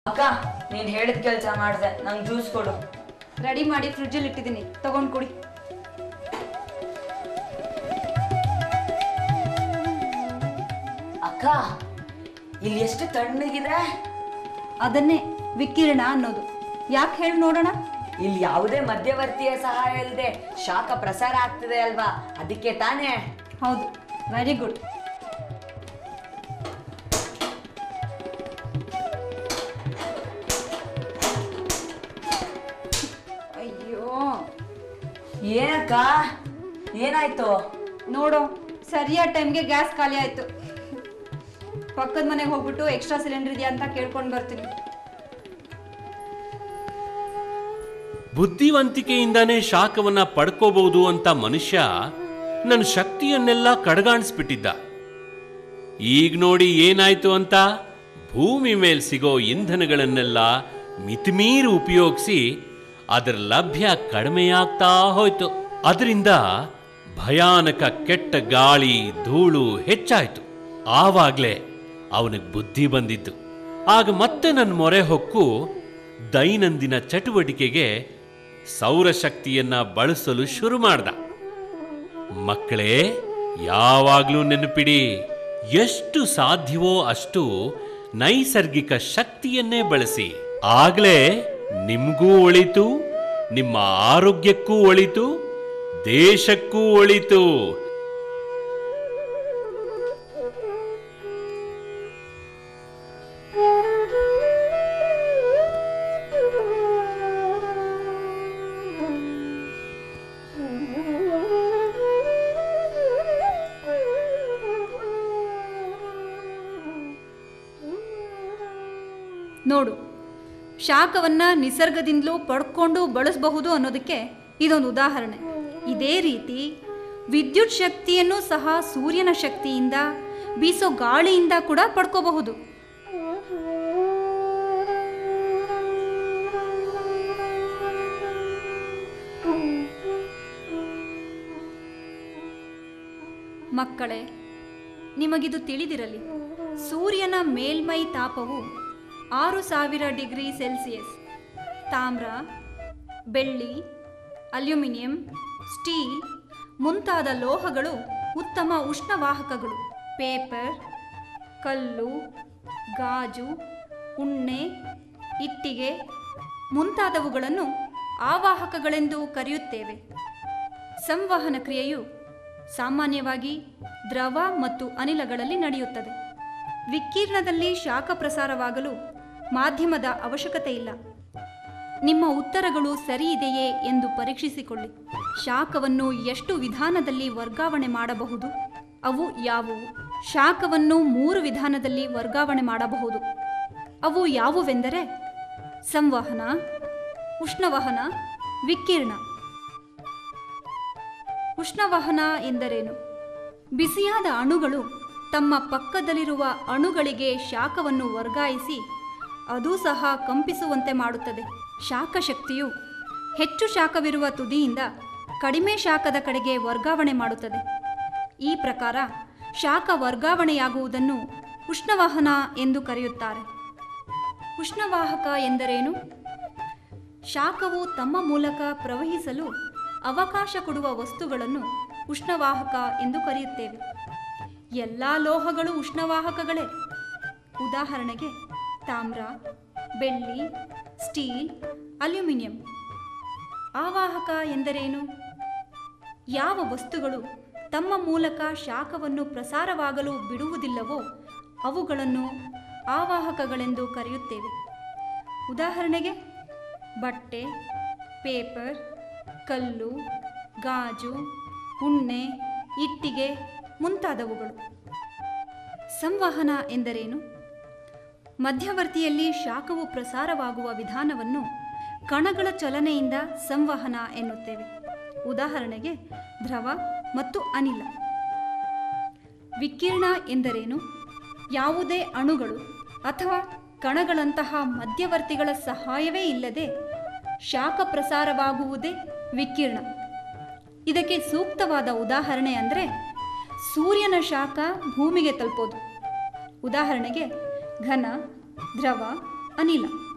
ಅಕ್ಕ ನೀನ್ ಹೇಳಿದ ಕೆಲಸ ಮಾಡ್ದೆ ನಂಗೆ ಜ್ಯೂಸ್ ಕೊಡು ರೆಡಿ ಮಾಡಿ ಫ್ರಿಡ್ಜಲ್ಲಿ ಇಟ್ಟಿದ್ದೀನಿ ತಗೊಂಡು ಕುಡಿ ಅಕ್ಕ ಇಲ್ಲಿ ಎಷ್ಟು ತಣ್ಣಗಿದೆ ಅದನ್ನೇ ವಿಕಿರಣ ಅನ್ನೋದು ಯಾಕೆ ಹೇಳಿ ನೋಡೋಣ ಇಲ್ಲಿ ಯಾವುದೇ ಮಧ್ಯವರ್ತಿಯ ಸಹಾಯ ಇಲ್ಲದೆ ಶಾಖ ಪ್ರಸಾರ ಆಗ್ತಿದೆ ಅಲ್ವಾ ಅದಕ್ಕೆ ತಾನೇ ಹೌದು ವೆರಿ ಗುಡ್ ಅಯ್ಯೋ ಏನಕ್ಕ ಏನಾಯ್ತು ನೋಡು ಸರಿಯಾದ ಟೈಮ್ಗೆ ಗ್ಯಾಸ್ ಖಾಲಿ ಆಯ್ತು ಪಕ್ಕದ ಮನೆಗೆ ಹೋಗ್ಬಿಟ್ಟು ಎಕ್ಸ್ಟ್ರಾ ಸಿಲಿಂಡರ್ ಇದೆಯಾ ಅಂತ ಕೇಳ್ಕೊಂಡು ಬರ್ತೀನಿ ಬುದ್ಧಿವಂತಿಕೆಯಿಂದಾನೇ ಶಾಖವನ್ನ ಪಡ್ಕೋಬಹುದು ಅಂತ ಮನುಷ್ಯ ನನ್ನ ಶಕ್ತಿಯನ್ನೆಲ್ಲ ಕಡ್ಗಾಣಿಸ್ಬಿಟ್ಟಿದ್ದ ಈಗ ನೋಡಿ ಏನಾಯ್ತು ಅಂತ ಭೂಮಿ ಮೇಲೆ ಸಿಗೋ ಇಂಧನಗಳನ್ನೆಲ್ಲ ಮಿತಿಮೀರಿ ಉಪಯೋಗಿಸಿ ಅದರ ಲಭ್ಯ ಕಡಿಮೆಯಾಗ್ತಾ ಹೋಯ್ತು ಅದರಿಂದ ಭಯಾನಕ ಕೆಟ್ಟ ಗಾಳಿ ಧೂಳು ಹೆಚ್ಚಾಯ್ತು ಆವಾಗ್ಲೇ ಅವನಿಗೆ ಬುದ್ಧಿ ಬಂದಿದ್ದು ಆಗ ಮತ್ತೆ ನನ್ನ ಮೊರೆ ಹೊಕ್ಕು ದೈನಂದಿನ ಚಟುವಟಿಕೆಗೆ ಸೌರಶಕ್ತಿಯನ್ನ ಬಳಸಲು ಶುರು ಮಾಡ್ದ ಮಕ್ಕಳೇ ಯಾವಾಗ್ಲೂ ನೆನಪಿಡಿ ಎಷ್ಟು ಸಾಧ್ಯವೋ ಅಷ್ಟು ನೈಸರ್ಗಿಕ ಶಕ್ತಿಯನ್ನೇ ಬಳಸಿ ಆಗ್ಲೇ ನಿಮ್ಗೂ ಒಳಿತು ನಿಮ್ಮ ಆರೋಗ್ಯಕ್ಕೂ ಒಳಿತು ದೇಶಕ್ಕೂ ಒಳಿತು ನೋಡು ಶಾಖವನ್ನ ನಿಸರ್ಗದಿಂದಲೂ ಪಡ್ಕೊಂಡು ಬಳಸಬಹುದು ಅನ್ನೋದಕ್ಕೆ ಇದೊಂದು ಉದಾಹರಣೆ ಇದೇ ರೀತಿ ವಿದ್ಯುತ್ ಶಕ್ತಿಯನ್ನು ಸಹ ಸೂರ್ಯನ ಶಕ್ತಿಯಿಂದ ಬೀಸೋ ಗಾಳಿಯಿಂದ ಕೂಡ ಪಡ್ಕೋಬಹುದು ಮಕ್ಕಳೇ ನಿಮಗಿದು ತಿಳಿದಿರಲಿ ಸೂರ್ಯನ ಮೇಲ್ಮೈ ತಾಪವು ಆರು ಸಾವಿರ ಡಿಗ್ರಿ ಸೆಲ್ಸಿಯಸ್ ತಾಮ್ರ ಬೆಳ್ಳಿ ಅಲ್ಯೂಮಿನಿಯಂ ಸ್ಟೀಲ್ ಮುಂತಾದ ಲೋಹಗಳು ಉತ್ತಮ ಉಷ್ಣವಾಹಕಗಳು ಪೇಪರ್ ಕಲ್ಲು ಗಾಜು ಉಣ್ಣೆ ಇಟ್ಟಿಗೆ ಮುಂತಾದವುಗಳನ್ನು ಆವಾಹಕಗಳೆಂದು ಕರೆಯುತ್ತೇವೆ ಸಂವಹನ ಕ್ರಿಯೆಯು ಸಾಮಾನ್ಯವಾಗಿ ದ್ರವ ಮತ್ತು ಅನಿಲಗಳಲ್ಲಿ ನಡೆಯುತ್ತದೆ ವಿಕಿರಣದಲ್ಲಿ ಶಾಖ ಪ್ರಸಾರವಾಗಲು ಮಾಧ್ಯಮದ ಅವಶ್ಯಕತೆ ಇಲ್ಲ ನಿಮ್ಮ ಉತ್ತರಗಳು ಸರಿ ಇದೆಯೇ ಎಂದು ಪರೀಕ್ಷಿಸಿಕೊಳ್ಳಿ ಶಾಖವನ್ನು ಎಷ್ಟು ವಿಧಾನದಲ್ಲಿ ವರ್ಗಾವಣೆ ಮಾಡಬಹುದು ಅವು ಯಾವುವು ಶಾಖವನ್ನು ಮೂರು ವಿಧಾನದಲ್ಲಿ ವರ್ಗಾವಣೆ ಮಾಡಬಹುದು ಅವು ಯಾವುವೆಂದರೆ ಸಂವಹನ ಉಷ್ಣವಹನ ವಿಕಿರಣ ಉಷ್ಣವಹನ ಎಂದರೇನು ಬಿಸಿಯಾದ ಅಣುಗಳು ತಮ್ಮ ಪಕ್ಕದಲ್ಲಿರುವ ಅಣುಗಳಿಗೆ ಶಾಖವನ್ನು ವರ್ಗಾಯಿಸಿ ಅದು ಸಹ ಕಂಪಿಸುವಂತೆ ಮಾಡುತ್ತದೆ ಶಾಖ ಶಕ್ತಿಯು ಹೆಚ್ಚು ಶಾಖವಿರುವ ತುದಿಯಿಂದ ಕಡಿಮೆ ಶಾಖದ ಕಡೆಗೆ ವರ್ಗಾವಣೆ ಮಾಡುತ್ತದೆ ಈ ಪ್ರಕಾರ ಶಾಖ ವರ್ಗಾವಣೆಯಾಗುವುದನ್ನು ಉಷ್ಣವಹನ ಎಂದು ಕರೆಯುತ್ತಾರೆ ಉಷ್ಣವಾಹಕ ಎಂದರೇನು ಶಾಖವು ತಮ್ಮ ಮೂಲಕ ಪ್ರವಹಿಸಲು ಅವಕಾಶ ಕೊಡುವ ವಸ್ತುಗಳನ್ನು ಉಷ್ಣವಾಹಕ ಎಂದು ಕರೆಯುತ್ತೇವೆ ಎಲ್ಲ ಲೋಹಗಳು ಉಷ್ಣವಾಹಕಗಳೇ ಉದಾಹರಣೆಗೆ ತಾಮ್ರ ಬೆಳ್ಳಿ ಸ್ಟೀಲ್ ಅಲ್ಯೂಮಿನಿಯಂ ಆವಾಹಕ ಎಂದರೇನು ಯಾವ ವಸ್ತುಗಳು ತಮ್ಮ ಮೂಲಕ ಶಾಖವನ್ನು ಪ್ರಸಾರವಾಗಲು ಬಿಡುವುದಿಲ್ಲವೋ ಅವುಗಳನ್ನು ಆವಾಹಕಗಳೆಂದು ಕರೆಯುತ್ತೇವೆ ಉದಾಹರಣೆಗೆ ಬಟ್ಟೆ ಪೇಪರ್ ಕಲ್ಲು ಗಾಜು ಉಣ್ಣೆ ಇಟ್ಟಿಗೆ ಮುಂತಾದವುಗಳು ಸಂವಹನ ಎಂದರೇನು ಮಧ್ಯವರ್ತಿಯಲ್ಲಿ ಶಾಖವು ಪ್ರಸಾರವಾಗುವ ವಿಧಾನವನ್ನು ಕಣಗಳ ಚಲನೆಯಿಂದ ಸಂವಹನ ಎನ್ನುತ್ತೇವೆ ಉದಾಹರಣೆಗೆ ದ್ರವ ಮತ್ತು ಅನಿಲ ವಿಕಿರಣ ಎಂದರೇನು ಯಾವುದೇ ಅಣುಗಳು ಅಥವಾ ಕಣಗಳಂತಹ ಮಧ್ಯವರ್ತಿಗಳ ಸಹಾಯವೇ ಇಲ್ಲದೆ ಶಾಖ ಪ್ರಸಾರವಾಗುವುದೇ ವಿಕಿರಣ ಇದಕ್ಕೆ ಸೂಕ್ತವಾದ ಉದಾಹರಣೆ ಅಂದರೆ ಸೂರ್ಯನ ಶಾಖ ಭೂಮಿಗೆ ತಲುಪೋದು ಉದಾಹರಣೆಗೆ ಘನ ದ್ರವ ಅನಿಲ